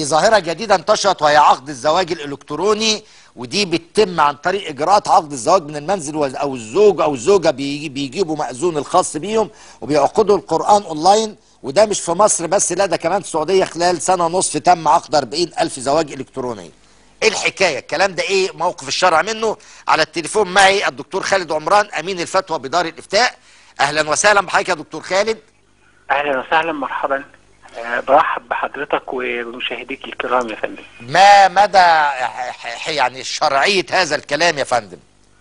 ظاهرة جديدة انتشرت وهي عقد الزواج الإلكتروني ودي بتتم عن طريق إجراءات عقد الزواج من المنزل وز- أو الزوج أو الزوجة بيجي بيجيبوا مأذون الخاص بيهم وبيعقدوا القرآن أونلاين وده مش في مصر بس لا ده كمان في السعودية خلال سنة ونصف تم عقد 40 ألف زواج إلكتروني ايه الحكايه الكلام ده ايه موقف الشرع منه على التليفون معي الدكتور خالد عمران امين الفتوى بدار الافتاء اهلا وسهلا بحضرتك يا دكتور خالد اهلا وسهلا مرحبا آه، برحب بحضرتك وبمشاهديك الكرام يا فندم ما مدى ح- ح- يعني شرعيه هذا الكلام يا فندم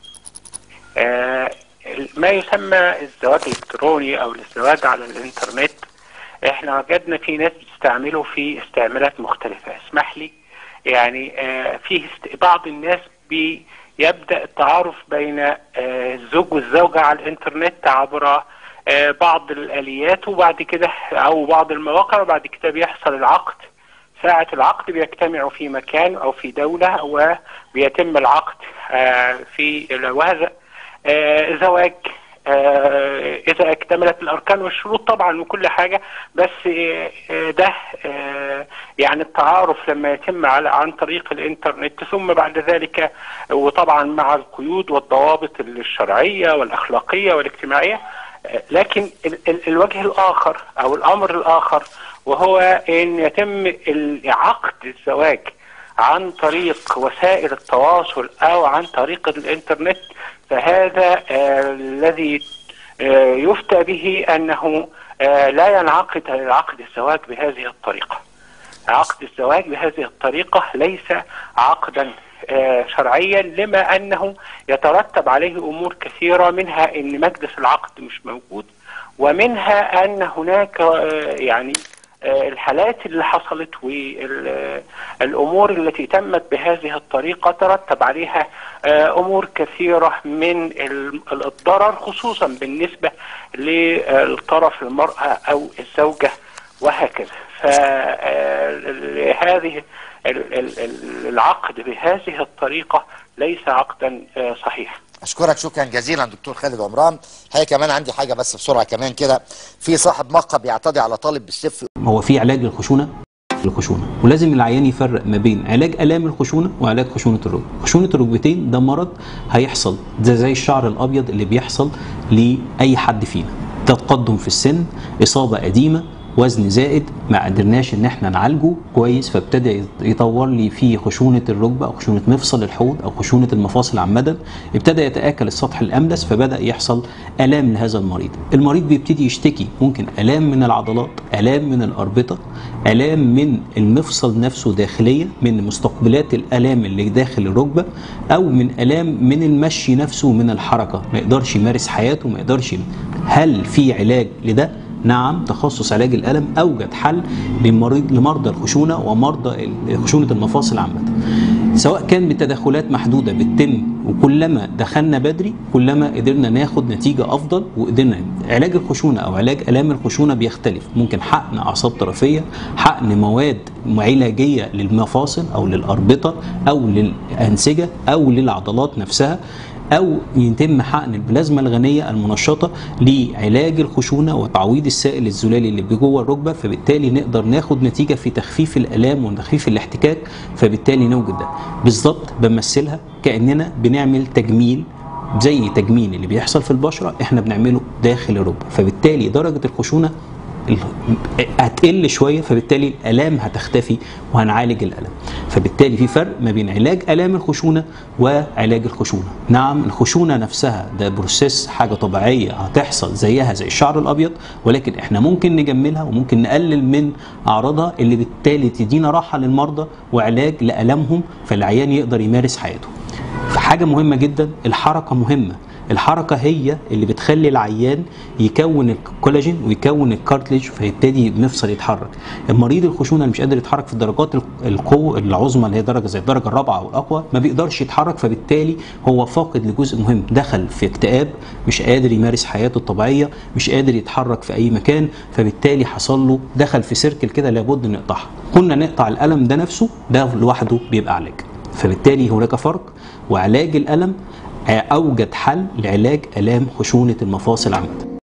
آه، ما يسمى الزواج الالكتروني او الزواج على الانترنت احنا وجدنا في ناس بتستعمله في استعمالات مختلفة اسمح لي يعني آه، فيه است- بعض الناس بيبدأ التعارف بين آه، الزوج والزوجة على الانترنت عبر آه، بعض الآليات وبعد كده او بعض المواقع وبعد كده بيحصل العقد ساعة العقد بيجتمعوا في مكان أو في دولة وبيتم العقد آه، في وهذا آه، زواج آه، إذا اكتملت الأركان والشروط طبعا وكل حاجة بس آه، آه، ده آه، يعني التعارف لما يتم على عن طريق الإنترنت ثم بعد ذلك وطبعا مع القيود والضوابط الشرعية والأخلاقية والاجتماعية آه، لكن ال- ال- الوجه الآخر أو الأمر الآخر وهو ان يتم ال- عقد الزواج عن طريق وسائل التواصل او عن طريق الانترنت فهذا آه، الذي آه، يفتى به انه آه، لا ينعقد عقد الزواج بهذه الطريقه. عقد الزواج بهذه الطريقه ليس عقدا آه، شرعيا لما انه يترتب عليه امور كثيره منها ان مجلس العقد مش موجود ومنها ان هناك آه، يعني آه، الحالات اللي حصلت والامور التي تمت بهذه الطريقه ترتب عليها آه، امور كثيره من ال- الضرر خصوصا بالنسبه للطرف المراه او الزوجه وهكذا فهذه العقد بهذه الطريقه ليس عقدا آه، صحيحا اشكرك شكرا جزيلا دكتور خالد عمران هي كمان عندي حاجه بس بسرعه كمان كده في صاحب مقهى بيعتدي على طالب بالسيف هو في علاج للخشونه الخشونه ولازم العيان يفرق ما بين علاج الام الخشونه وعلاج خشونه الركبه خشونه الركبتين ده مرض هيحصل ده زي الشعر الابيض اللي بيحصل لاي حد فينا تقدم في السن اصابه قديمه وزن زائد ما قدرناش ان احنا نعالجه كويس فابتدى يطور لي في خشونه الركبه او خشونه مفصل الحوض او خشونه المفاصل عامه ابتدى يتاكل السطح الاملس فبدا يحصل الام لهذا المريض المريض بيبتدي يشتكي ممكن الام من العضلات الام من الاربطه الام من المفصل نفسه داخليا من مستقبلات الالام اللي داخل الركبه او من الام من المشي نفسه من الحركه ما يقدرش يمارس حياته ما يقدرش هل في علاج لده نعم تخصص علاج الالم اوجد حل لمريض لمرضى الخشونه ومرضى خشونه المفاصل عامه سواء كان بتدخلات محدوده بتتم وكلما دخلنا بدري كلما قدرنا ناخد نتيجه افضل وقدرنا علاج الخشونه او علاج الام الخشونه بيختلف ممكن حقن اعصاب طرفيه حقن مواد علاجيه للمفاصل او للاربطه او للانسجه او للعضلات نفسها او يتم حقن البلازما الغنيه المنشطه لعلاج الخشونه وتعويض السائل الزلالي اللي جوه الركبه فبالتالي نقدر ناخد نتيجه في تخفيف الالام وتخفيف الاحتكاك فبالتالي نوجد ده بالظبط بمثلها كاننا بنعمل تجميل زي تجميل اللي بيحصل في البشره احنا بنعمله داخل الركبه فبالتالي درجه الخشونه هتقل شويه فبالتالي الالام هتختفي وهنعالج الالم فبالتالي في فرق ما بين علاج الام الخشونه وعلاج الخشونه نعم الخشونه نفسها ده بروسيس حاجه طبيعيه هتحصل زيها زي الشعر الابيض ولكن احنا ممكن نجملها وممكن نقلل من اعراضها اللي بالتالي تدينا راحه للمرضى وعلاج لالمهم فالعيان يقدر يمارس حياته فحاجه مهمه جدا الحركه مهمه الحركة هي اللي بتخلي العيان يكون الكولاجين ويكون الكارتليج فيبتدي المفصل يتحرك المريض الخشونة اللي مش قادر يتحرك في درجات القوة العظمى اللي هي درجة زي الدرجة الرابعة أو الأقوى ما بيقدرش يتحرك فبالتالي هو فاقد لجزء مهم دخل في اكتئاب مش قادر يمارس حياته الطبيعية مش قادر يتحرك في أي مكان فبالتالي حصل له دخل في سيركل كده لابد نقطعها كنا نقطع الألم ده نفسه ده لوحده بيبقى علاج فبالتالي هناك فرق وعلاج الألم اوجد حل لعلاج الام خشونه المفاصل عامه